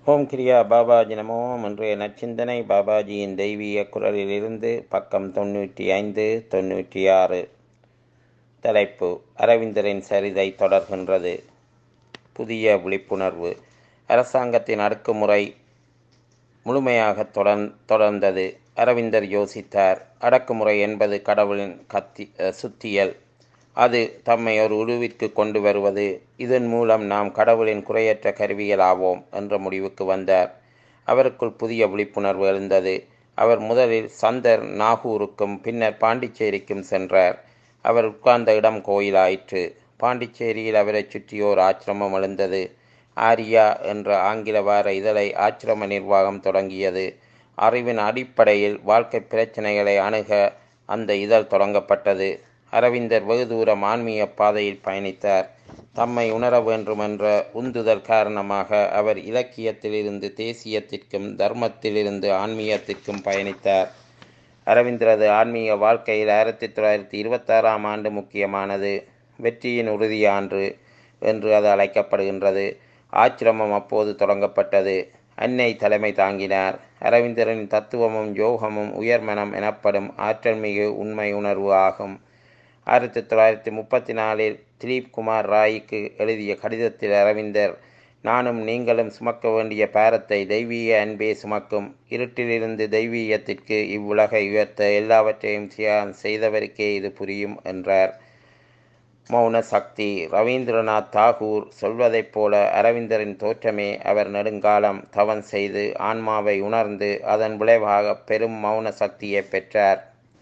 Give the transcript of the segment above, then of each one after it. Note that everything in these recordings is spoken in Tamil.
ஓம் கிரியா பாபாஜி நமோ இன்றைய நச்சிந்தனை பாபாஜியின் தெய்வீக குரலிலிருந்து பக்கம் தொண்ணூற்றி ஐந்து தொண்ணூற்றி ஆறு தலைப்பு அரவிந்தரின் சரிதை தொடர்கின்றது புதிய விழிப்புணர்வு அரசாங்கத்தின் அடக்குமுறை முழுமையாக தொடர் தொடர்ந்தது அரவிந்தர் யோசித்தார் அடக்குமுறை என்பது கடவுளின் கத்தி சுத்தியல் அது தம்மை ஒரு உருவிற்கு கொண்டு வருவது இதன் மூலம் நாம் கடவுளின் குறையற்ற கருவிகளாவோம் என்ற முடிவுக்கு வந்தார் அவருக்குள் புதிய விழிப்புணர்வு எழுந்தது அவர் முதலில் சந்தர் நாகூருக்கும் பின்னர் பாண்டிச்சேரிக்கும் சென்றார் அவர் உட்கார்ந்த இடம் கோயிலாயிற்று பாண்டிச்சேரியில் அவரை சுற்றியோர் ஆச்சிரமம் எழுந்தது ஆரியா என்ற ஆங்கில வார இதழை ஆச்சிரம நிர்வாகம் தொடங்கியது அறிவின் அடிப்படையில் வாழ்க்கை பிரச்சனைகளை அணுக அந்த இதழ் தொடங்கப்பட்டது அரவிந்தர் வெகு தூரம் ஆன்மீக பாதையில் பயணித்தார் தம்மை உணர வேண்டுமென்ற உந்துதல் காரணமாக அவர் இலக்கியத்திலிருந்து தேசியத்திற்கும் தர்மத்திலிருந்து ஆன்மீகத்திற்கும் பயணித்தார் அரவிந்தரது ஆன்மீக வாழ்க்கையில் ஆயிரத்தி தொள்ளாயிரத்தி இருபத்தாறாம் ஆண்டு முக்கியமானது வெற்றியின் உறுதியாண்டு என்று அது அழைக்கப்படுகின்றது ஆச்சிரமம் அப்போது தொடங்கப்பட்டது அன்னை தலைமை தாங்கினார் அரவிந்தரின் தத்துவமும் யோகமும் உயர்மனம் எனப்படும் ஆற்றல் மிகு உண்மை உணர்வு ஆகும் ஆயிரத்தி தொள்ளாயிரத்தி முப்பத்தி நாலில் திலீப் குமார் ராய்க்கு எழுதிய கடிதத்தில் அரவிந்தர் நானும் நீங்களும் சுமக்க வேண்டிய பாரத்தை தெய்வீக அன்பே சுமக்கும் இருட்டிலிருந்து தெய்வீகத்திற்கு இவ்வுலகை உயர்த்த எல்லாவற்றையும் தியாகம் செய்தவருக்கே இது புரியும் என்றார் மௌன சக்தி ரவீந்திரநாத் தாகூர் சொல்வதைப் போல அரவிந்தரின் தோற்றமே அவர் நெடுங்காலம் தவன் செய்து ஆன்மாவை உணர்ந்து அதன் விளைவாக பெரும் மௌன சக்தியை பெற்றார்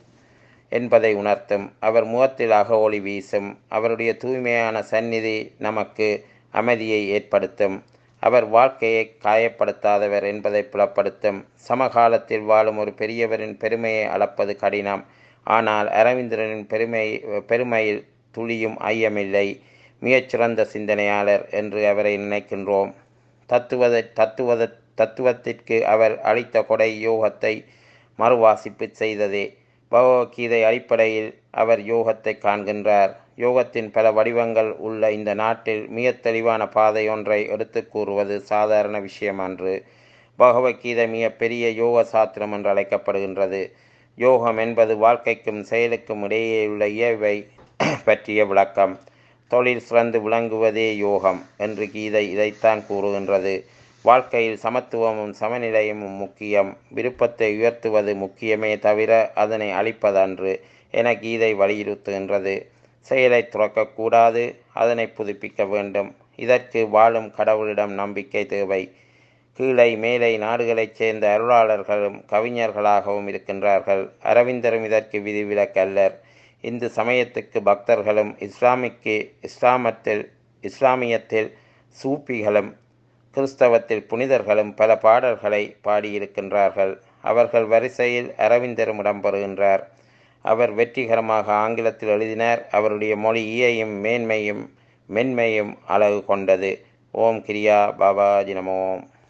என்பதை உணர்த்தும் அவர் முகத்தில் அக ஒளி வீசும் அவருடைய தூய்மையான சந்நிதி நமக்கு அமைதியை ஏற்படுத்தும் அவர் வாழ்க்கையை காயப்படுத்தாதவர் என்பதை புலப்படுத்தும் சமகாலத்தில் வாழும் ஒரு பெரியவரின் பெருமையை அளப்பது கடினம் ஆனால் அரவிந்தரனின் பெருமை பெருமையில் துளியும் ஐயமில்லை மிகச்சிறந்த சிந்தனையாளர் என்று அவரை நினைக்கின்றோம் தத்துவத தத்துவத தத்துவத்திற்கு அவர் அளித்த கொடை யோகத்தை மறுவாசிப்பு செய்ததே பகவத்கீதை அடிப்படையில் அவர் யோகத்தை காண்கின்றார் யோகத்தின் பல வடிவங்கள் உள்ள இந்த நாட்டில் மிக தெளிவான பாதை ஒன்றை எடுத்து கூறுவது சாதாரண விஷயம் அன்று பகவத்கீதை மிக பெரிய யோக சாத்திரம் என்று அழைக்கப்படுகின்றது யோகம் என்பது வாழ்க்கைக்கும் செயலுக்கும் இடையேயுள்ள இயல்பை பற்றிய விளக்கம் தொழில் சிறந்து விளங்குவதே யோகம் என்று கீதை இதைத்தான் கூறுகின்றது வாழ்க்கையில் சமத்துவமும் சமநிலையும் முக்கியம் விருப்பத்தை உயர்த்துவது முக்கியமே தவிர அதனை அழிப்பதன்று என கீதை வலியுறுத்துகின்றது செயலை துறக்கக்கூடாது அதனை புதுப்பிக்க வேண்டும் இதற்கு வாழும் கடவுளிடம் நம்பிக்கை தேவை கீழே மேலை நாடுகளைச் சேர்ந்த அருளாளர்களும் கவிஞர்களாகவும் இருக்கின்றார்கள் அரவிந்தரும் இதற்கு விதிவிலக்கல்லர் இந்து சமயத்துக்கு பக்தர்களும் இஸ்லாமிக்கு இஸ்லாமத்தில் இஸ்லாமியத்தில் சூப்பிகளும் கிறிஸ்தவத்தில் புனிதர்களும் பல பாடல்களை பாடியிருக்கின்றார்கள் அவர்கள் வரிசையில் அரவிந்தரும் இடம்பெறுகின்றார் அவர் வெற்றிகரமாக ஆங்கிலத்தில் எழுதினார் அவருடைய மொழி ஈயையும் மேன்மையும் மென்மையும் அழகு கொண்டது ஓம் கிரியா பாபாஜி நமோம்